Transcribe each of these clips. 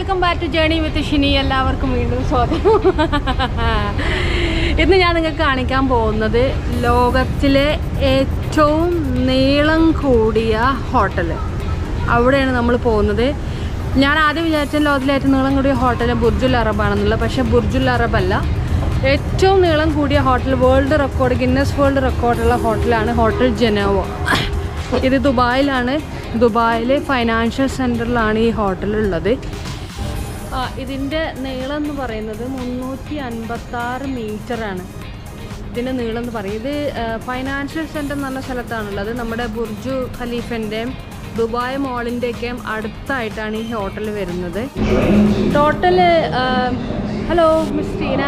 Welcome back to journey with Shini എല്ലാവർക്കും വീണ്ടും സ്വാഗതം ഇന്ന് ഞാൻ നിങ്ങൾക്ക് കാണിക്കാൻ പോകുന്നത് ലോകത്തിലെ ഏറ്റവും നീളം കൂടിയ ഹോട്ടൽ അവിടെയാണ് നമ്മൾ പോകുന്നത് ഞാൻ ആദ്യം വിചാരിച്ച ലോകത്തിലെ ഏറ്റവും നീളം കൂടിയ ഹോട്ടൽ ബുർജുൽ അറബ് ആണെന്നുള്ളത് പക്ഷേ ബുർജുൽ അറബ് അല്ല ഏറ്റവും നീളം കൂടിയ hotel world record Guinness world റെക്കോർഡുള്ള ഹോട്ടലാണ് ഹോട്ടൽ ജനോവോ ഇത് ദുബായിലാണ് ദുബായിൽ ഫൈനാൻഷ്യൽ സെൻറ്ററിലാണ് ഈ ഹോട്ടൽ ഉള്ളത് ആ, ഇതിൻ്റെ നീളം എന്ന് പറയുന്നത് മുന്നൂറ്റി അൻപത്താറ് മീറ്ററാണ് ഇതിൻ്റെ നീളം എന്ന് പറയും ഇത് ഫൈനാൻഷ്യൽ സെൻറ്റർ എന്ന് പറഞ്ഞ സ്ഥലത്താണുള്ളത് നമ്മുടെ ബുർജു ഖലീഫിൻ്റെയും ദുബായ് മോളിൻ്റെയൊക്കെയും അടുത്തായിട്ടാണ് ഈ ഹോട്ടൽ വരുന്നത് total hello miss Tina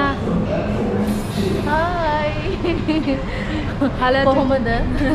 hi hello Muhammad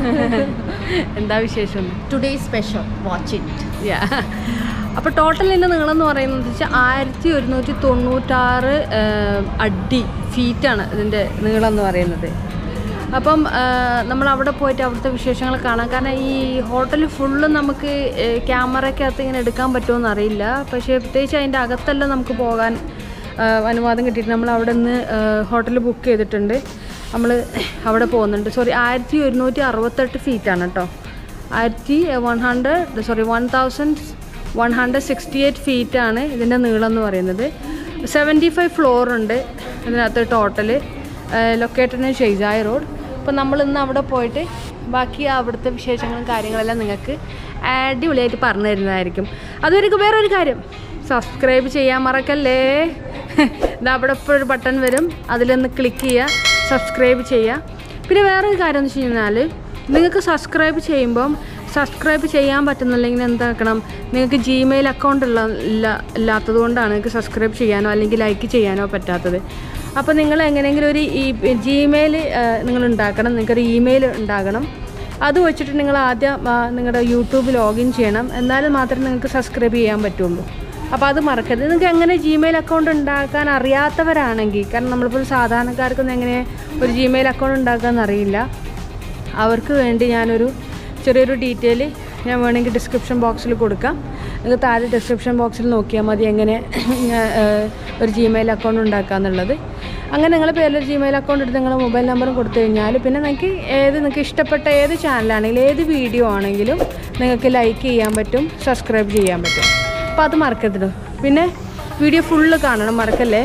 എന്താ വിശേഷം today special watch it ya അപ്പോൾ ടോട്ടൽ ഇതിൻ്റെ നീളം എന്ന് പറയുന്നത് വെച്ചാൽ ആയിരത്തി ഒരുന്നൂറ്റി തൊണ്ണൂറ്റാറ് അടി ഫീറ്റാണ് ഇതിൻ്റെ നീളം എന്ന് പറയുന്നത് അപ്പം നമ്മൾ അവിടെ പോയിട്ട് അവിടുത്തെ വിശേഷങ്ങൾ കാണാം കാരണം ഈ ഹോട്ടൽ ഫുള്ള് നമുക്ക് ക്യാമറയ്ക്കകത്ത് ഇങ്ങനെ എടുക്കാൻ പറ്റുമോ അറിയില്ല പക്ഷേ പ്രത്യേകിച്ച് അതിൻ്റെ അകത്തെല്ലാം നമുക്ക് പോകാൻ ആ, അനുവാദം കിട്ടിയിട്ട് നമ്മൾ അവിടെ നിന്ന് ഹോട്ടൽ ബുക്ക് ചെയ്തിട്ടുണ്ട് നമ്മൾ അവിടെ പോകുന്നുണ്ട് സോറി ആയിരത്തി ഒരുന്നൂറ്റി അറുപത്തെട്ട് ഫീറ്റാണ് കേട്ടോ ആയിരത്തി one hundred sorry one thousand one hundred sixty eight ഫീറ്റാണ് ഇതിൻ്റെ നീളം എന്ന് പറയുന്നത് സെവൻറ്റി ഫൈവ് ഫ്ലോർ ഉണ്ട് ഇതിനകത്ത് ടോട്ടൽ ലൊക്കേറ്റഡ് ഷെയ്സായ റോഡ് അപ്പോൾ നമ്മൾ ഇന്ന് അവിടെ പോയിട്ട് ബാക്കി അവിടുത്തെ വിശേഷങ്ങളും കാര്യങ്ങളെല്ലാം നിങ്ങൾക്ക് അടിപൊളിയായിട്ട് പറഞ്ഞു തരുന്നതായിരിക്കും അതുവരെയ്ക്ക് വേറൊരു കാര്യം സബ്സ്ക്രൈബ് ചെയ്യാൻ മറക്കല്ലേ ഇതാ അവിടെ ഇപ്പോൾ ഒരു ബട്ടൺ വരും അതിലൊന്ന് ക്ലിക്ക് ചെയ്യുക സബ്സ്ക്രൈബ് ചെയ്യുക പിന്നെ വേറൊരു കാര്യം എന്ന് വെച്ച് കഴിഞ്ഞാൽ നിങ്ങൾക്ക് സബ്സ്ക്രൈബ് ചെയ്യുമ്പം സബ്സ്ക്രൈബ് ചെയ്യാൻ പറ്റുന്നില്ലെങ്കിൽ എന്താക്കണം നിങ്ങൾക്ക് ജിമെയിൽ അക്കൗണ്ട് ഉള്ള ഇല്ല ഇല്ലാത്തത് കൊണ്ടാണ് നിങ്ങൾക്ക് സബ്സ്ക്രൈബ് ചെയ്യാനോ അല്ലെങ്കിൽ ലൈക്ക് ചെയ്യാനോ പറ്റാത്തത് അപ്പോൾ നിങ്ങൾ എങ്ങനെയെങ്കിലും ഒരു ഈ ജിമെയിൽ നിങ്ങൾ ഉണ്ടാക്കണം നിങ്ങൾക്കൊരു ഇമെയിൽ ഉണ്ടാകണം അത് വെച്ചിട്ട് നിങ്ങൾ ആദ്യം ആ, നിങ്ങളുടെ യൂട്യൂബ് ലോഗിൻ ചെയ്യണം എന്നാൽ മാത്രമേ നിങ്ങൾക്ക് സബ്സ്ക്രൈബ് ചെയ്യാൻ പറ്റുള്ളൂ അപ്പോൾ അത് മറക്കരുത് നിങ്ങൾക്ക് എങ്ങനെ ജിമെയിൽ അക്കൗണ്ട് ഉണ്ടാക്കാൻ അറിയാത്തവരാണെങ്കിൽ കാരണം നമ്മളിപ്പോൾ ഒരു സാധാരണക്കാർക്കൊന്നും എങ്ങനെ ഒരു ജിമെയിൽ അക്കൗണ്ട് ഉണ്ടാക്കാമെന്ന് അറിയില്ല അവർക്ക് വേണ്ടി ഞാനൊരു ചെറിയൊരു ഡീറ്റെയിൽ ഞാൻ വേണമെങ്കിൽ ഡിസ്ക്രിപ്ഷൻ ബോക്സിൽ കൊടുക്കാം നിങ്ങൾക്ക് താഴെ ഡിസ്ക്രിപ്ഷൻ ബോക്സിൽ നോക്കിയാൽ മതി എങ്ങനെ ഞാൻ, ഏഹ്, ഒരു ജിമെയിൽ അക്കൗണ്ട് ഉണ്ടാക്കാന്നുള്ളത് അങ്ങനെ നിങ്ങളുടെ പേരിൽ ഒരു ജിമെയിൽ അക്കൗണ്ട് എടുത്ത് നിങ്ങളുടെ മൊബൈൽ നമ്പറും കൊടുത്തു കഴിഞ്ഞാൽ പിന്നെ നിങ്ങൾക്ക് ഏത് നിങ്ങൾക്ക് ഇഷ്ടപ്പെട്ട ഏത് ചാനലാണെങ്കിലും ഏത് വീഡിയോ ആണെങ്കിലും നിങ്ങൾക്ക് ലൈക്ക് ചെയ്യാൻ പറ്റും സബ്സ്ക്രൈബ് ചെയ്യാൻ പറ്റും അപ്പോൾ അത് മറക്കരുത് പിന്നെ വീഡിയോ ഫുള്ള് കാണണം മറക്കല്ലേ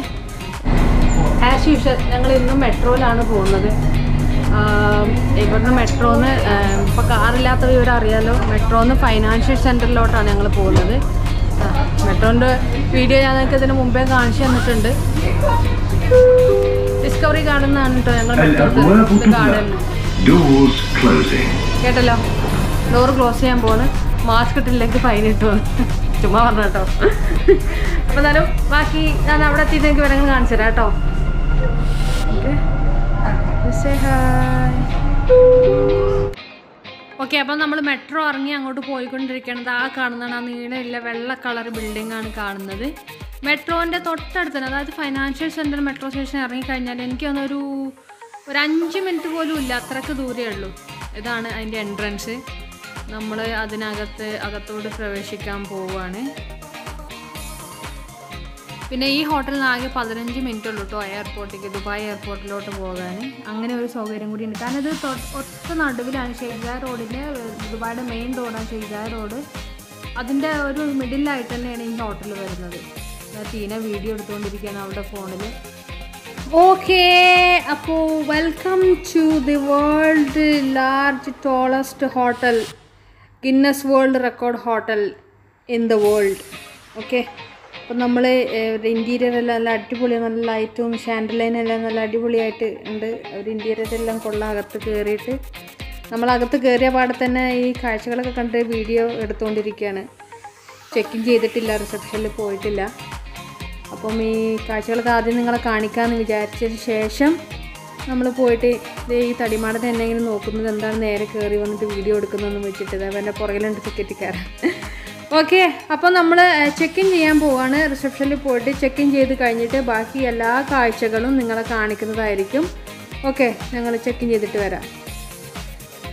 ആസ് യൂഷ്വൽ ഞങ്ങൾ ഇന്നും മെട്രോയിലാണ് പോകുന്നത് ആം, ഇവിടുന്ന് മെട്രോന്ന് ഇപ്പോൾ കാറില്ലാത്ത വിവരം അറിയാലോ മെട്രോന്ന് ഫൈനാൻഷ്യൽ സെൻറ്ററിലോട്ടാണ് ഞങ്ങൾ പോകുന്നത് മെട്രോൻ്റെ വീഡിയോ ഞാൻ നിങ്ങൾക്ക് ഇതിന് മുമ്പേ കാണിച്ചു തന്നിട്ടുണ്ട് ഡിസ്കവറി ഗാർഡൻ എന്നാണ് കേട്ടോ ഞങ്ങൾ മെട്രോ ഗാർഡൻ Doors closing. കേട്ടല്ലോ ഡോർ ക്ലോസ് ചെയ്യാൻ പോണ് മാസ്ക് ഇട്ടില്ലെങ്കിൽ ഫൈൻ കിട്ടുമോ ചുമ്മാ പറഞ്ഞ കേട്ടോ അപ്പോൾ എന്നാലും ബാക്കി ഞാൻ അവിടെ എത്തിയിട്ട് എനിക്ക് വിവരങ്ങൾ കാണിച്ചു തരാം കേട്ടോ ഓക്കെ അപ്പം നമ്മൾ മെട്രോ ഇറങ്ങി അങ്ങോട്ട് പോയിക്കൊണ്ടിരിക്കുന്നത് ആ കാണുന്നതാണ് ആ നീളമില്ല വെള്ള കളർ ബിൽഡിംഗ് ആണ് കാണുന്നത് മെട്രോൻ്റെ തൊട്ടടുത്ത് തന്നെ അതായത് ഫൈനാൻഷ്യൽ സെൻറ്റർ മെട്രോ സ്റ്റേഷൻ ഇറങ്ങിക്കഴിഞ്ഞാൽ എനിക്ക് തോന്നുന്നു ഒരു ഒരു അഞ്ച് മിനിറ്റ് പോലും ഇല്ല അത്രയ്ക്ക് ദൂരമേ ഉള്ളൂ ഇതാണ് അതിൻ്റെ എൻട്രൻസ് നമ്മൾ അതിനകത്ത് അകത്തോട്ട് പ്രവേശിക്കാൻ പോവുകയാണ് പിന്നെ ഈ ഹോട്ടലിൽ ആകെ പതിനഞ്ച് മിനിറ്റ് ഉള്ളൂ കേട്ടോ എയർപോർട്ടിലേക്ക് ദുബായ് എയർപോർട്ടിലോട്ട് പോകാൻ അങ്ങനെ ഒരു സൗകര്യം കൂടി ഉണ്ട് കാരണം ഇത് തൊ- ഒത്ത നടുവിലാണ് ഷെയ്ഖായ റോഡിൻ്റെ ദുബായുടെ മെയിൻ റോഡാണ് ഷെയ്ഖായ റോഡ് അതിൻ്റെ ഒരു മിഡിലായിട്ട് തന്നെയാണ് ഈ ഹോട്ടൽ വരുന്നത് ദാ ടീന വീഡിയോ എടുത്തുകൊണ്ടിരിക്കുകയാണ് അവളുടെ ഫോണിൽ ഓക്കെ അപ്പോൾ welcome to the world large tallest hotel Guinness world record hotel in the world okay അപ്പം നമ്മൾ ഇൻറ്റീരിയർ എല്ലാം നല്ല അടിപൊളി നല്ല ലൈറ്റും ഷാൻഡിലൈനെല്ലാം നല്ല അടിപൊളിയായിട്ട് ഉണ്ട് ഒരു ഇൻറ്റീരിയർ എല്ലാം കൊള്ളാം അകത്ത് കയറിയിട്ട് നമ്മളകത്ത് കയറിയ പാടെ തന്നെ ഈ കാഴ്ചകളൊക്കെ കണ്ട് വീഡിയോ എടുത്തുകൊണ്ടിരിക്കുകയാണ് ചെക്കിങ് ചെയ്തിട്ടില്ല റിസപ്ഷനിൽ പോയിട്ടില്ല അപ്പം ഈ കാഴ്ചകളൊക്കെ ആദ്യം നിങ്ങളെ കാണിക്കാമെന്ന് വിചാരിച്ചതിന് ശേഷം നമ്മൾ പോയിട്ട് ദേ ഈ തടിമാടൻ എന്നെ ഇങ്ങനെ നോക്കുന്നത് എന്താണ് നേരെ കയറി വന്നിട്ട് വീഡിയോ എടുക്കുന്നതെന്ന് വെച്ചിട്ട് ദേ അവൻ്റെ പുറകിലുണ്ട് ടിക്കറ്റ് കയറാൻ ഓക്കെ അപ്പോൾ നമ്മൾ ചെക്ക് ഇൻ ചെയ്യാൻ പോവാണ് റിസപ്ഷനിൽ പോയിട്ട് ചെക്ക് ഇൻ ചെയ്ത് കഴിഞ്ഞിട്ട് ബാക്കി എല്ലാ കാഴ്ചകളും നിങ്ങളെ കാണിക്കുന്നതായിരിക്കും ഓക്കെ ഞങ്ങൾ ചെക്ക് ഇൻ ചെയ്തിട്ട് വരാം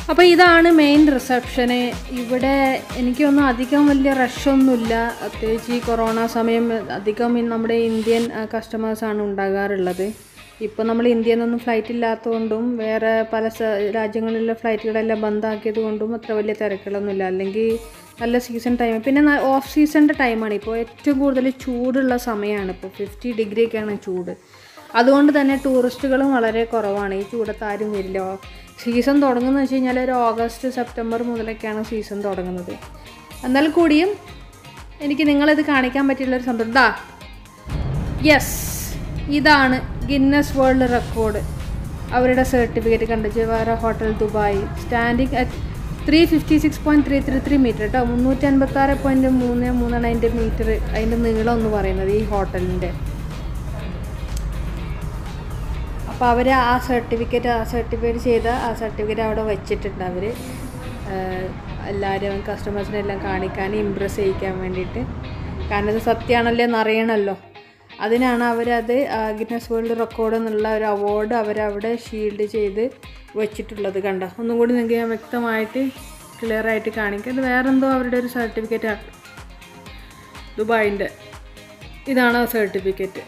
അപ്പോൾ ഇതാണ് മെയിൻ റിസപ്ഷന് ഇവിടെ എനിക്കൊന്നും അധികം വലിയ റഷൊന്നുമില്ല പ്രത്യേകിച്ച് ഈ കൊറോണ സമയം അധികം ഈ നമ്മുടെ ഇന്ത്യൻ കസ്റ്റമേഴ്സാണ് ഉണ്ടാകാറുള്ളത് ഇപ്പോൾ നമ്മൾ ഇന്ത്യയിൽ നിന്നൊന്നും ഫ്ലൈറ്റ് ഇല്ലാത്തതുകൊണ്ടും വേറെ പല സ- രാജ്യങ്ങളിലെ ഫ്ലൈറ്റുകളെല്ലാം ബന്ധാക്കിയത് കൊണ്ടും അത്ര വലിയ തിരക്കുകളൊന്നുമില്ല അല്ലെങ്കിൽ നല്ല സീസൺ ടൈം പിന്നെ ഓഫ് സീസണിൻ്റെ ടൈമാണ് ഇപ്പോൾ ഏറ്റവും കൂടുതൽ ചൂടുള്ള സമയമാണ് ഇപ്പോൾ ഫിഫ്റ്റി ഡിഗ്രിയൊക്കെയാണ് ചൂട് അതുകൊണ്ട് തന്നെ ടൂറിസ്റ്റുകളും വളരെ കുറവാണ് ഈ ചൂടത്ത് ആരും വരില്ല സീസൺ തുടങ്ങുന്നത് വെച്ച് കഴിഞ്ഞാൽ ഒരു ഓഗസ്റ്റ് സെപ്റ്റംബർ മുതലൊക്കെയാണ് സീസൺ തുടങ്ങുന്നത് എന്നാൽ കൂടിയും എനിക്ക് നിങ്ങളിത് കാണിക്കാൻ പറ്റിയുള്ളൊരു സന്തോഷം ദാ യെസ് ഇതാണ് ഗിന്നസ് വേൾഡ് റെക്കോർഡ് അവരുടെ സർട്ടിഫിക്കറ്റ് കണ്ട് Gevora hotel Dubai standing at three fifty six point three three three metre കേട്ടോ മുന്നൂറ്റി അൻപത്തി ആറ് പോയിൻറ്റ് മൂന്ന് മൂന്നാണ് അതിൻ്റെ മീറ്റർ അതിൻ്റെ നീളം എന്ന് പറയുന്നത് ഈ ഹോട്ടലിൻ്റെ അപ്പോൾ അവർ ആ സർട്ടിഫിക്കറ്റ് ആ സർട്ടിഫിക്കറ്റ് ചെയ്ത ആ സർട്ടിഫിക്കറ്റ് അവിടെ വെച്ചിട്ടുണ്ട് അവർ എല്ലാവരും കസ്റ്റമേഴ്സിനെ എല്ലാം കാണിക്കാൻ ഇമ്പ്രസ് ചെയ്യിക്കാൻ വേണ്ടിയിട്ട് കാരണം ഇത് സത്യമാണല്ലോ എന്ന് അറിയണമല്ലോ അതിനാണ് അവരത് ഗിന്നസ് വേൾഡ് റെക്കോർഡ് എന്നുള്ള ഒരു അവാർഡ് അവരവിടെ ഷീൽഡ് ചെയ്ത് വെച്ചിട്ടുള്ളത് കണ്ടോ ഒന്നും കൂടി നിങ്ങൾക്ക് ഞാൻ വ്യക്തമായിട്ട് ക്ലിയർ ആയിട്ട് കാണിക്കാം ഇത് വേറെന്തോ അവരുടെ ഒരു സർട്ടിഫിക്കറ്റാണ് ദുബായിൻ്റെ ഇതാണ് ആ സർട്ടിഫിക്കറ്റ്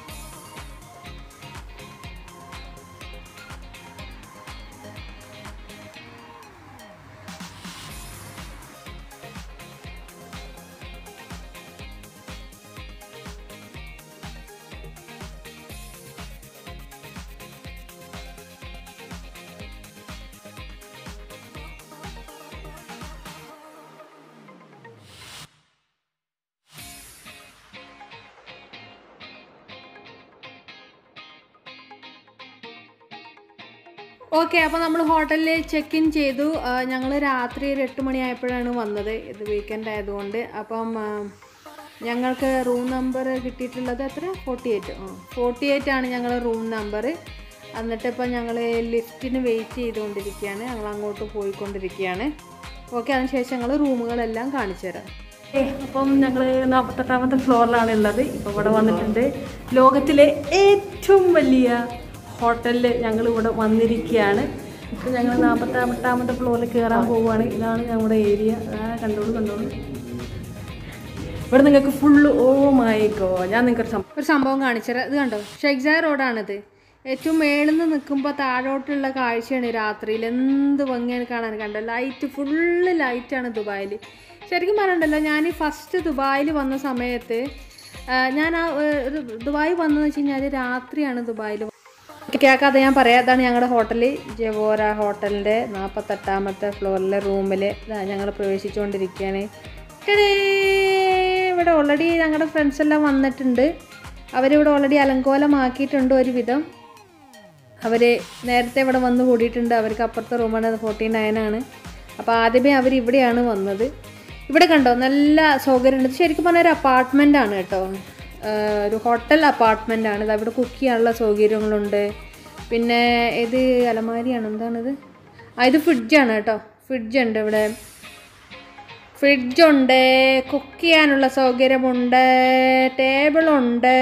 ഓക്കെ അപ്പോൾ നമ്മൾ ഹോട്ടലിൽ ചെക്ക് ഇൻ ചെയ്തു ഞങ്ങൾ രാത്രി ഒരു എട്ട് മണിയായപ്പോഴാണ് വന്നത് ഇത് വീക്കെൻഡ് ആയതുകൊണ്ട് അപ്പം ആ, ഞങ്ങൾക്ക് റൂം നമ്പർ കിട്ടിയിട്ടുള്ളത് എത്ര ഫോർട്ടി എയ്റ്റ് ആ ഫോർട്ടി എയ്റ്റ് ആണ് ഞങ്ങൾ റൂം നമ്പർ എന്നിട്ട് ഇപ്പം ഞങ്ങൾ ലിഫ്റ്റിന് വെയിറ്റ് ചെയ്തുകൊണ്ടിരിക്കുകയാണ് ഞങ്ങൾ അങ്ങോട്ട് പോയിക്കൊണ്ടിരിക്കുകയാണ് ഓക്കെ അതിനുശേഷം ഞങ്ങൾ റൂമുകളെല്ലാം കാണിച്ചു തരാം ഏ, അപ്പം ഞങ്ങൾ നാൽപ്പത്തെട്ടാമത്തെ ഫ്ലോറിലാണ് ഉള്ളത് ഇപ്പോൾ ഇവിടെ വന്നിട്ടുണ്ട് ലോകത്തിലെ ഏറ്റവും വലിയ ഹോട്ടലിൽ ഞങ്ങൾ ഇവിടെ വന്നിരിക്കുകയാണ് ഇപ്പോൾ ഞങ്ങൾ നാൽപ്പത്തെട്ടാമത്തെ ഫ്ലോറിൽ കയറാൻ പോവുകയാണ് ഇതാണ് ഞങ്ങളുടെ ഏരിയ ആ കണ്ടോളൂ കണ്ടോളൂ ഇവിടെ നിങ്ങൾക്ക് ഫുള്ള് ഓ മൈ ഗോ ഞാൻ നിങ്ങൾക്ക് ഒരു സംഭവം ഒരു സംഭവം കാണിച്ചുതരാം ഇത് കണ്ടോ ഷെഗ്സാ റോഡാണിത് ഏറ്റവും മേളിൽ നിന്ന് നിൽക്കുമ്പോൾ താഴോട്ടുള്ള കാഴ്ചയാണ് രാത്രിയിൽ എന്ത് ഭംഗിയാണ് കാണാൻ കണ്ടോ ലൈറ്റ് ഫുള്ള് ലൈറ്റാണ് ദുബായിൽ ശരിക്കും പറയണ്ടല്ലോ ഞാൻ ഈ ഫസ്റ്റ് ദുബായിൽ വന്ന സമയത്ത് ആ, ഞാൻ ആ ഏ, ഒരു ദുബായ് വന്നതെന്ന് വെച്ച് കഴിഞ്ഞാൽ രാത്രിയാണ് ദുബായിൽ കേൾക്കാതെ ഞാൻ പറയാം അതാണ് ഞങ്ങളുടെ ഹോട്ടൽ ജവോര ഹോട്ടലിൻ്റെ നാൽപ്പത്തെട്ടാമത്തെ ഫ്ലോറിലെ റൂമിൽ ഞങ്ങൾ പ്രവേശിച്ചുകൊണ്ടിരിക്കുകയാണ് ടടേ! ഇവിടെ ഓൾറെഡി ഞങ്ങളുടെ ഫ്രണ്ട്സ് എല്ലാം വന്നിട്ടുണ്ട് അവരിവിടെ ഓൾറെഡി അലങ്കോലമാക്കിയിട്ടുണ്ട് ഒരുവിധം അവർ നേരത്തെ ഇവിടെ വന്ന് കൂടിയിട്ടുണ്ട് അവർക്ക് അപ്പുറത്തെ റൂമാണ് ഫോർട്ടി നയനാണ് അപ്പോൾ ആദ്യമേ അവർ ഇവിടെയാണ് വന്നത് ഇവിടെ കണ്ടോ നല്ല സൗകര്യമുണ്ട് ഇത് ശരിക്കും പറഞ്ഞാൽ ഒരു അപ്പാർട്ട്മെൻ്റ് ആണ് കേട്ടോ ആഹ് ഒരു ഹോട്ടൽ അപ്പാർട്ട്മെൻ്റ് ആണ് ഇത് അവിടെ കുക്ക് ചെയ്യാനുള്ള സൗകര്യങ്ങളുണ്ട് പിന്നെ ഇത് അലമാരിയാണ് എന്താണിത് ആ ഇത് ഫ്രിഡ്ജാണ് കേട്ടോ ഫ്രിഡ്ജുണ്ട് ഇവിടെ ഫ്രിഡ്ജുണ്ട് കുക്ക് ചെയ്യാനുള്ള സൗകര്യമുണ്ട് ടേബിളുണ്ട്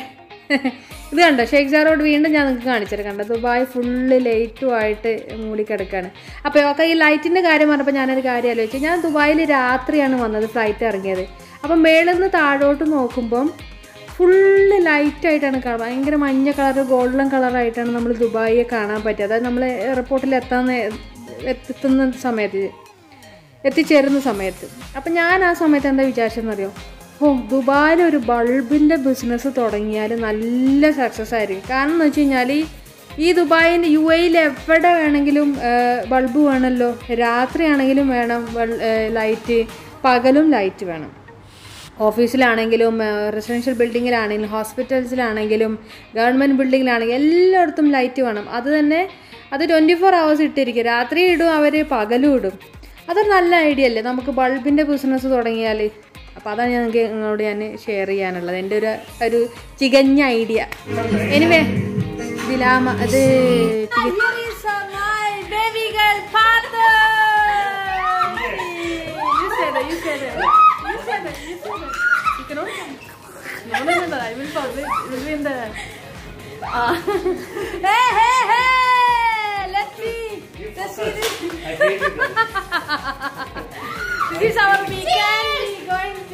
ഇത് കണ്ടോ ഷേഖ് റോഡ് വീണ്ടും ഞാൻ നിങ്ങൾക്ക് കാണിച്ചത് കണ്ടോ ദുബായ് ഫുള്ള് ലൈറ്റുമായിട്ട് മൂടിക്കിടക്കുകയാണ് അപ്പോൾ ഒക്കെ ഈ ലൈറ്റിൻ്റെ കാര്യം പറഞ്ഞപ്പോൾ ഞാനൊരു കാര്യം ആലോചിച്ചു ഞാൻ ദുബായിൽ രാത്രിയാണ് വന്നത് ഫ്ലൈറ്റ് ഇറങ്ങിയത് അപ്പം മേളിൽ നിന്ന് താഴോട്ട് നോക്കുമ്പം ഫുള്ള് ലൈറ്റായിട്ടാണ് കാണുക ഭയങ്കര മഞ്ഞ കളർ ഗോൾഡൻ കളറായിട്ടാണ് നമ്മൾ ദുബായിയെ കാണാൻ പറ്റുക അതായത് നമ്മൾ എയർപോർട്ടിൽ എത്താൻ നേ- എത്തുന്ന സമയത്ത് എത്തിച്ചേരുന്ന സമയത്ത് അപ്പം ഞാൻ ആ സമയത്ത് എന്താ വിചാരിച്ചെന്നറിയോ ഓ ദുബായിൽ ഒരു ബൾബിൻ്റെ ബിസിനസ് തുടങ്ങിയാൽ നല്ല സക്സസ് ആയിരിക്കും കാരണം എന്ന് വെച്ച് കഴിഞ്ഞാൽ ഈ ദുബായിൻ്റെ യു എയിൽ എവിടെ വേണമെങ്കിലും ബൾബ് വേണമല്ലോ രാത്രിയാണെങ്കിലും വേണം ലൈറ്റ് പകലും ലൈറ്റ് വേണം ഓഫീസിലാണെങ്കിലും റെസിഡൻഷ്യൽ ബിൽഡിങ്ങിലാണെങ്കിലും ഹോസ്പിറ്റൽസിലാണെങ്കിലും ഗവൺമെൻറ് ബിൽഡിങ്ങിലാണെങ്കിലും എല്ലായിടത്തും ലൈറ്റ് വേണം അത് തന്നെ അത് ട്വൻറ്റി ഫോർ അവേഴ്സ് ഇട്ടിരിക്കും രാത്രി ഇടും അവർ പകലും ഇടും അതൊരു നല്ല ഐഡിയ അല്ലേ നമുക്ക് ബൾബിൻ്റെ ബിസിനസ് തുടങ്ങിയാൽ അപ്പോൾ അതാണ് ഞാൻ നിങ്ങൾക്ക് നിങ്ങളോട് ഞാൻ ഷെയർ ചെയ്യാനുള്ളത് എൻ്റെ ഒരു ഒരു ചികഞ്ഞ ഐഡിയ എനിവേ ദിലാമ അത് Hey, hey, hey! Let's see. Let's see this. I hate you guys. This is our weekend. We're going to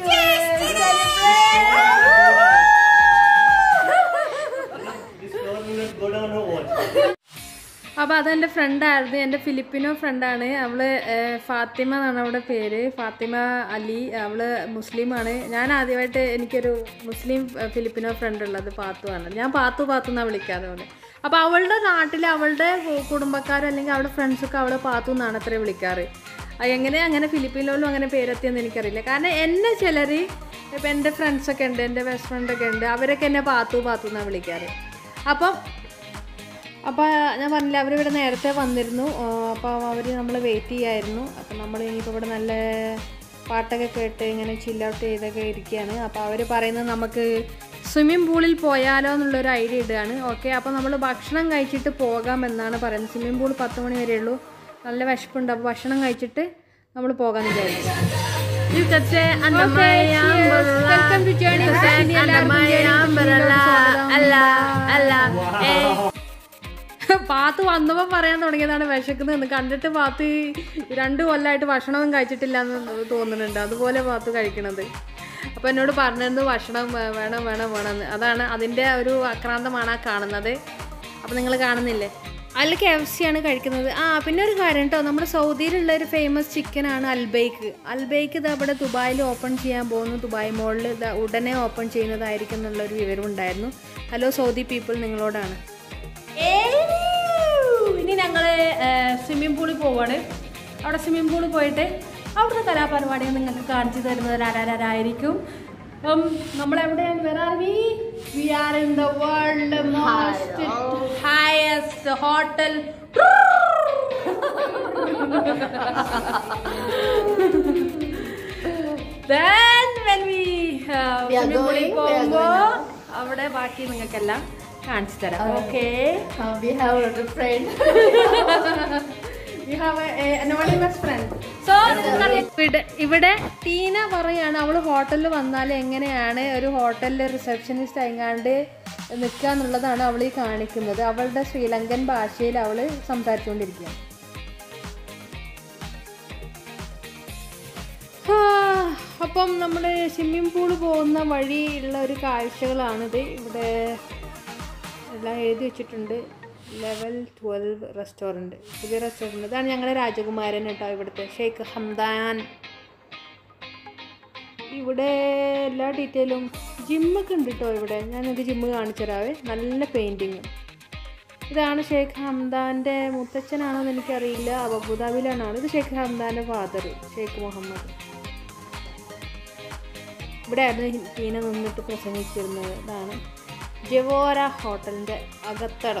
This floor will go down her watch. അപ്പോൾ അതെൻ്റെ ഫ്രണ്ടായിരുന്നു എൻ്റെ ഫിലിപ്പിനോ ഫ്രണ്ടാണ് അവള് ഏഹ്, ഫാത്തിമ എന്നാണ് അവളുടെ പേര് ഫാത്തിമ അലി അവള് മുസ്ലിമാണ് ഞാൻ ആദ്യമായിട്ട് എനിക്കൊരു മുസ്ലിം ഏഹ്, ഫിലിപ്പിനോ ഫ്രണ്ട് ഉള്ളത് പാത്തു ആണ് ഞാൻ പാത്തു പാത്തു എന്നാണ് വിളിക്കാതെ അവള് അപ്പോൾ അവളുടെ നാട്ടിൽ അവളുടെ കുടുംബക്കാരും അല്ലെങ്കിൽ അവളുടെ ഫ്രണ്ട്സൊക്കെ അവളെ പാത്തു എന്നാണ് അത്ര വിളിക്കാറ് അത് എങ്ങനെ അങ്ങനെ ഫിലിപ്പീനിലോലും അങ്ങനെ പേരെത്തിയെന്ന് എനിക്കറിയില്ല കാരണം എന്നെ ചിലർ ഇപ്പം എൻ്റെ ഫ്രണ്ട്സൊക്കെ ഉണ്ട് എൻ്റെ ബെസ്റ്റ് ഫ്രണ്ടൊക്കെ ഉണ്ട് അവരൊക്കെ എന്നെ പാത്തു പാത്തു എന്നാണ് വിളിക്കാറ് അപ്പം അപ്പോൾ ഞാൻ പറഞ്ഞില്ല അവരിവിടെ നേരത്തെ വന്നിരുന്നു അപ്പോൾ അവർ നമ്മൾ വെയിറ്റ് ചെയ്യായിരുന്നു അപ്പോൾ നമ്മൾ ഇനിയിപ്പോൾ ഇവിടെ നല്ല പാട്ടൊക്കെ കേട്ട് ഇങ്ങനെ ചില്ല ഔട്ട് ചെയ്തൊക്കെ ഇരിക്കുകയാണ് അപ്പോൾ അവർ പറയുന്നത് നമുക്ക് സ്വിമ്മിംഗ് പൂളിൽ പോയാലോ എന്നുള്ളൊരു ഐഡിയ ഇടുകയാണ് ഓക്കെ അപ്പോൾ നമ്മൾ ഭക്ഷണം കഴിച്ചിട്ട് പോകാം എന്നാണ് പറയുന്നത് സ്വിമ്മിംഗ് പൂൾ പത്ത് മണി വരെ ഉള്ളൂ നല്ല വിശപ്പുണ്ട് അപ്പോൾ ഭക്ഷണം കഴിച്ചിട്ട് നമ്മൾ പോകാമെന്ന് വിചാരിച്ചു You can say Annamaya Umbrella. Welcome to Journey Annamaya Umbrella. Allah, Allah. പാത്ത് വന്നപ്പോൾ പറയാൻ തുടങ്ങിയതാണ് വിശക്കുന്നതെന്ന് കണ്ടിട്ട് പാത്ത് രണ്ട് കൊല്ലമായിട്ട് ഭക്ഷണമൊന്നും കഴിച്ചിട്ടില്ല എന്ന് തോന്നുന്നുണ്ട് അതുപോലെ പാത്ത് കഴിക്കണത് അപ്പോൾ എന്നോട് പറഞ്ഞിരുന്നു ഭക്ഷണം വേ- വേണം വേണം വേണം എന്ന് അതാണ് അതിൻ്റെ ഒരു ആക്രാന്തമാണ് ആ കാണുന്നത് അപ്പോൾ നിങ്ങൾ കാണുന്നില്ലേ അതിൽ കെ എഫ് സി ആണ് കഴിക്കുന്നത് ആ പിന്നെ ഒരു കാര്യം കേട്ടോ നമ്മുടെ സൗദിയിലുള്ള ഒരു ഫേമസ് ചിക്കനാണ് അൽബൈക്ക് അൽബൈക്ക് ഇത് അവിടെ ദുബായിൽ ഓപ്പൺ ചെയ്യാൻ പോകുന്നു ദുബായ് മോളിൽ ഇത് ഉടനെ ഓപ്പൺ ചെയ്യുന്നതായിരിക്കും എന്നുള്ളൊരു വിവരം ഉണ്ടായിരുന്നു ഹലോ സൗദി പീപ്പിൾ നിങ്ങളോടാണ് ഇനി ഞങ്ങൾ സ്വിമ്മിംഗ് പൂളിൽ പോവാണ് അവിടെ സ്വിമ്മിംഗ് പൂളിൽ പോയിട്ട് അവിടുത്തെ കലാപരിപാടികൾ നിങ്ങൾക്ക് കാണിച്ചു തരുന്നത് ആരാരാരായിരിക്കും അപ്പം നമ്മളെവിടെയാണ് വേറെ we are in the world most highest hotel Then when we uh, We are swimming pool ൽ going, we are പോകുമ്പോ going അവിടെ ബാക്കി നിങ്ങൾക്കെല്ലാം കാണിച്ചു തരാം okay Uh, we have a friend. You have anonymous friend so ഇവിടെ ഇവിടെ ടീന പറയാണ് അവള് ഹോട്ടലിൽ വന്നാൽ എങ്ങനെയാണ് ഒരു ഹോട്ടലിലെ റിസപ്ഷനിസ്റ്റ് ആയിങ്ങാണ്ട് നിൽക്കുക എന്നുള്ളതാണ് അവൾ ഈ കാണിക്കുന്നത് അവളുടെ ശ്രീലങ്കൻ ഭാഷയിൽ അവള് സംസാരിച്ചുകൊണ്ടിരിക്കുകയാണ് ആ, അപ്പം നമ്മൾ സ്വിമ്മിംഗ് പൂൾ പോകുന്ന വഴിയുള്ള ഒരു കാഴ്ചകളാണിത് ഇവിടെ എല്ലാം എഴുതി വെച്ചിട്ടുണ്ട് ലെവൽ ട്വൽവ് റെസ്റ്റോറൻറ്റ് പുതിയ റെസ്റ്റോറൻറ്റ് ഇതാണ് ഞങ്ങളുടെ രാജകുമാരൻ കേട്ടോ ഇവിടുത്തെ ഷെയ്ഖ് ഹംദാൻ ഇവിടെ എല്ലാ ഡീറ്റെയിലും ജിമ്മൊക്കെ ഉണ്ട് കേട്ടോ ഇവിടെ ഞാനൊരു ജിമ്മ് കാണിച്ചു തരാവേ നല്ല പെയിൻറ്റിങ് ഇതാണ് ഷെയ്ഖ് ഹംദാൻ്റെ മുത്തച്ഛനാണോ എന്ന് എനിക്കറിയില്ല അബുദാബിയിലാണ് ആള്. ഇത് ഷെയ്ഖ് ഹംദാൻ്റെ ഫാദർ ഷെയ്ഖ് മുഹമ്മദ് ഇവിടെ ആയിരുന്നു ടീന നിന്നിട്ട് പ്രസംഗിച്ചിരുന്നത് ഇതാണ് ജവോര ഹോട്ടലിൻ്റെ അകത്തടം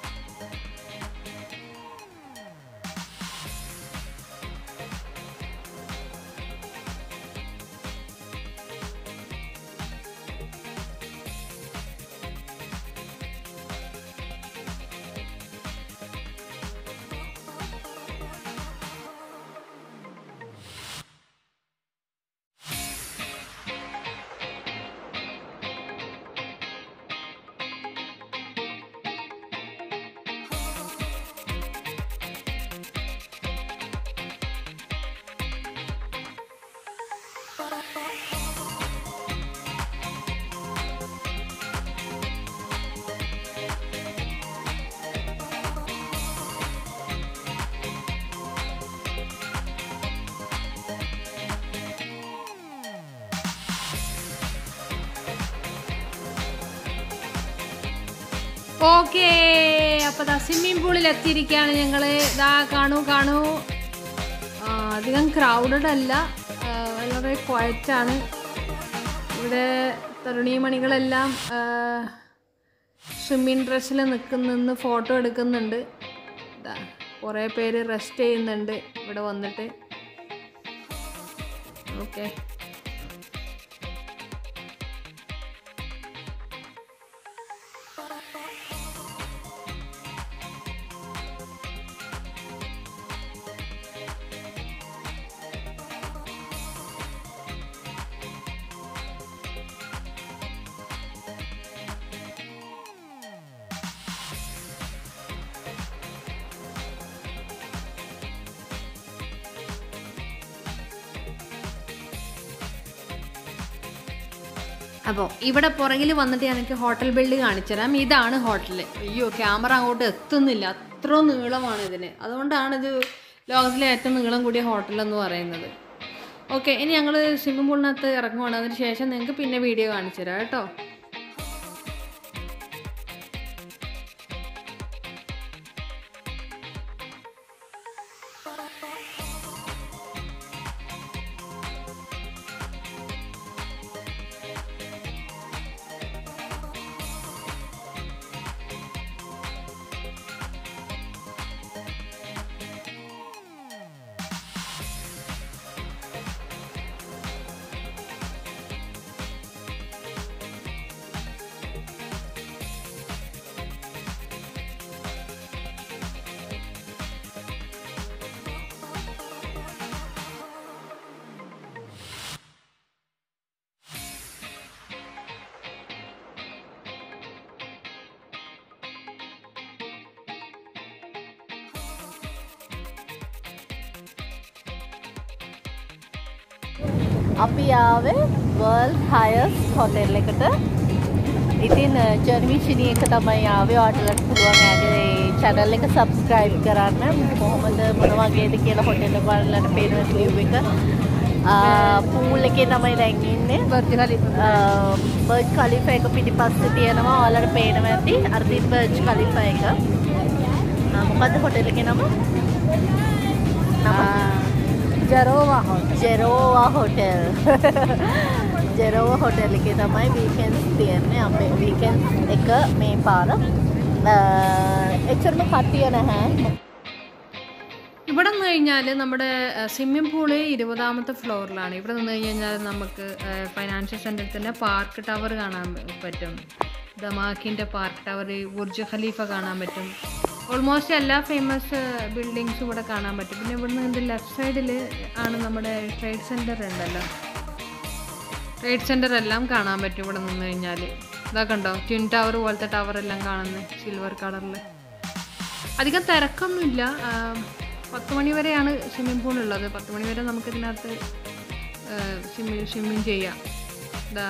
ഓക്കേ അപ്പോൾ ദാ സ്വിമ്മിംഗ് പൂളിൽ എത്തിയിരിക്കുകയാണ് ഞങ്ങൾ ഇതാ കാണൂ കാണൂ ആ, അധികം ക്രൗഡഡ് അല്ല ആ, വളരെ ക്വയറ്റാണ് ഇവിടെ തരുണീമണികളെല്ലാം സ്വിമ്മിങ് ഡ്രസ്സിൽ നിൽക്കുന്ന ഫോട്ടോ എടുക്കുന്നുണ്ട് ഇതാ കുറേ പേര് റെസ്റ്റ് ചെയ്യുന്നുണ്ട് ഇവിടെ വന്നിട്ട് ഓക്കെ അപ്പോൾ ഇവിടെ പുറകിൽ വന്നിട്ട് എനിക്ക് ഹോട്ടൽ ബിൽഡ് കാണിച്ചു തരാം ഇതാണ് ഹോട്ടൽ അയ്യോ ക്യാമറ അങ്ങോട്ട് എത്തുന്നില്ല അത്ര നീളമാണ് ഇതിന് അതുകൊണ്ടാണ് ഇത് ലോകത്തിലെ ഏറ്റവും നീളം കൂടിയ ഹോട്ടൽ എന്ന് പറയുന്നത് ഓക്കെ ഇനി ഞങ്ങൾ സ്വിമ്മിംഗ് പൂളിനകത്ത് ഇറങ്ങുവാണ് അതിന് ശേഷം നിങ്ങൾക്ക് പിന്നെ വീഡിയോ കാണിച്ചു തരാം കേട്ടോ අපි ආවේ වර්ල් හයස් හොටෙල් එකට ඉතින් ජර්මිෂිනී එක තමයි ආවේ ඔයාලට පුළුවන් ඇගේ චැනල් එක සබස්ක්‍රයිබ් කරන්න කොහොමද මොන වගේද කියලා හොටෙල් එක ඔයාලට පේන view එක පූල් එකේ තමයි දැන් ඉන්නේ බර්ජ් කලිෆ එක පිටිපස්සේ තියෙනවා ඔයාලට පේනවා ඇති අර්දින් බර්ජ් කලිෆ එක ආ, මොකද්ද හොටෙල් එකේ නම නම Gevora hotel Gevora hotel Gevora hotel එකේ තමයි වීකන්ස් තියෙන්නේ අපේ වීකන්ස් එක මේ පාර අ, එච්චරම කට්ටිය නැහැ ഇവിടെ നിന്ന് കഴിഞ്ഞാൽ നമ്മുടെ സ്വിമ്മിംഗ് പൂള് ഇരുപതാമത്തെ ഫ്ലോറിലാണ് ഇവിടെ നിന്ന് കഴിഞ്ഞാൽ നമുക്ക് ഫൈനാൻഷ്യൽ സെൻറ്ററിൽ തന്നെ പാർക്ക് ടവർ കാണാൻ പറ്റും ദമാക്കിൻ്റെ പാർക്ക് ടവർ ബുർജ് ഖലീഫ കാണാൻ പറ്റും ഓൾമോസ്റ്റ് എല്ലാ ഫേമസ് ബിൽഡിങ്സും ഇവിടെ കാണാൻ പറ്റും പിന്നെ ഇവിടെ നിന്ന് ലെഫ്റ്റ് സൈഡിൽ ആണ് നമ്മുടെ ട്രേഡ് സെൻറ്റർ ഉണ്ടല്ലോ ട്രേഡ് സെൻറ്റർ എല്ലാം കാണാൻ പറ്റും ഇവിടെ നിന്ന് കഴിഞ്ഞാൽ ഇതാ കണ്ടോ ട്വിൻ ടവർ പോലത്തെ ടവർ എല്ലാം കാണുന്നത് സിൽവർ കളറിൽ അധികം തിരക്കൊന്നുമില്ല ആ, പത്ത് മണി വരെയാണ് സ്വിമ്മിംഗ് പൂൾ ഉള്ളത് പത്ത് മണി വരെ നമുക്ക് ഇതിനകത്ത് സ്വിമ്മിങ് സ്വിമ്മിങ് ചെയ്യാം ഇതാ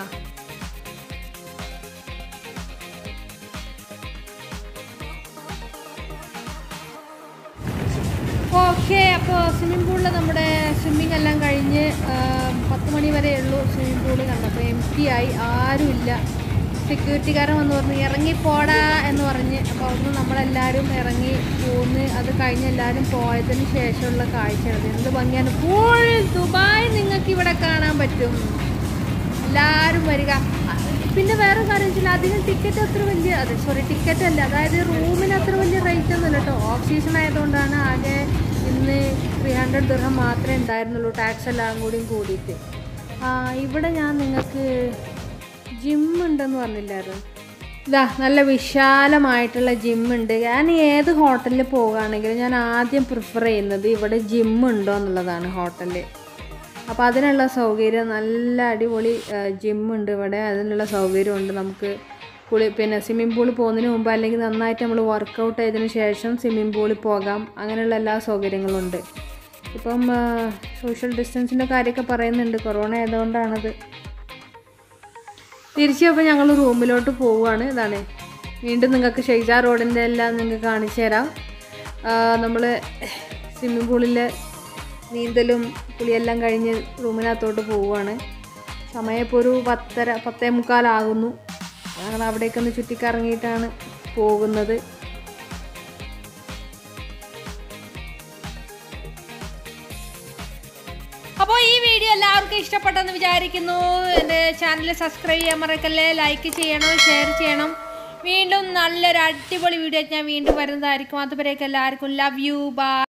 ഓക്കെ അപ്പോൾ സ്വിമ്മിംഗ് പൂളിൽ നമ്മുടെ സ്വിമ്മിംഗ് എല്ലാം കഴിഞ്ഞ് ആ, പത്ത് മണി വരെ ഉള്ളൂ സ്വിമ്മിംഗ് പൂള് കണ്ടപ്പോൾ എം ടി ആയി ആരുമില്ല സെക്യൂരിറ്റിക്കാരൻ വന്ന് പറഞ്ഞു ഇറങ്ങി പോടാ എന്ന് പറഞ്ഞ് അപ്പോൾ അവിടുന്ന് നമ്മളെല്ലാവരും ഇറങ്ങി പോന്ന് അത് കഴിഞ്ഞ് എല്ലാവരും പോയതിന് ശേഷമുള്ള കാഴ്ചയാണ് എന്ത് ഭംഗിയാണ് ഫുൾ ദുബായ് നിങ്ങൾക്ക് ഇവിടെ കാണാൻ പറ്റും എല്ലാവരും വരിക പിന്നെ വേറെ കാര്യം വെച്ചാൽ അധികം ടിക്കറ്റ് അത്ര വലിയ അതെ സോറി ടിക്കറ്റ് അല്ല അതായത് റൂമിന് അത്ര വലിയ റേറ്റ് ഒന്നുമില്ല കേട്ടോ ഓഫ് സീസൺ ആയതുകൊണ്ടാണ് ആകെ ഇന്ന് ത്രീ ഹൺഡ്രഡ് ദൃഹം മാത്രമേ ഉണ്ടായിരുന്നുള്ളൂ ടാക്സ് എല്ലാം കൂടിയും കൂടിയിട്ട് ആ, ഇവിടെ ഞാൻ നിങ്ങൾക്ക് ജിം ഉണ്ടെന്ന് പറഞ്ഞില്ലായിരുന്നു ഇതാ നല്ല വിശാലമായിട്ടുള്ള ജിമ്മുണ്ട് ഞാൻ ഏത് ഹോട്ടലിൽ പോകുകയാണെങ്കിലും ഞാൻ ആദ്യം പ്രിഫർ ചെയ്യുന്നത് ഇവിടെ ജിം ഉണ്ടോ എന്നുള്ളതാണ് ഹോട്ടലിൽ അപ്പോൾ അതിനുള്ള സൗകര്യം നല്ല അടിപൊളി ജിമ്മുണ്ട് ഇവിടെ അതിനുള്ള സൗകര്യമുണ്ട് നമുക്ക് കുളി പിന്നെ സ്വിമ്മിംഗ് പൂളിൽ പോകുന്നതിന് മുമ്പ് അല്ലെങ്കിൽ നന്നായിട്ട് നമ്മൾ വർക്കൗട്ട് ചെയ്തതിന് ശേഷം സ്വിമ്മിംഗ് പൂളിൽ പോകാം അങ്ങനെയുള്ള എല്ലാ സൗകര്യങ്ങളും ഉണ്ട് ഇപ്പം സോഷ്യൽ ഡിസ്റ്റൻസിൻ്റെ കാര്യമൊക്കെ പറയുന്നുണ്ട് കൊറോണ ആയതുകൊണ്ടാണത് തിരിച്ചു അപ്പോൾ ഞങ്ങൾ റൂമിലോട്ട് പോവുകയാണ് ഇതാണ് വീണ്ടും നിങ്ങൾക്ക് ഷെയ്ജ റോഡിൻ്റെ എല്ലാം നിങ്ങൾക്ക് കാണിച്ചു തരാം നമ്മൾ സ്വിമ്മിംഗ് പൂളിൽ നീന്തലും കുളിയെല്ലാം കഴിഞ്ഞ് റൂമിനകത്തോട്ട് പോവുകയാണ് സമയം ഇപ്പോൾ ഒരു പത്തര പത്തേ മുക്കാലാകുന്നു ഞങ്ങൾ അവിടേക്കൊന്ന് ചുറ്റിക്കറങ്ങിയിട്ടാണ് പോകുന്നത് അപ്പോൾ ഈ വീഡിയോ എല്ലാവർക്കും ഇഷ്ടപ്പെട്ടെന്ന് വിചാരിക്കുന്നു എൻ്റെ ചാനൽ സബ്സ്ക്രൈബ് ചെയ്യാൻ മറക്കല്ലേ ലൈക്ക് ചെയ്യണം ഷെയർ ചെയ്യണം വീണ്ടും നല്ലൊരു അടിപൊളി വീഡിയോ ഞാൻ വീണ്ടും വരുന്നതായിരിക്കും അതുവരേക്കും എല്ലാവർക്കും ലവ് യു ബൈ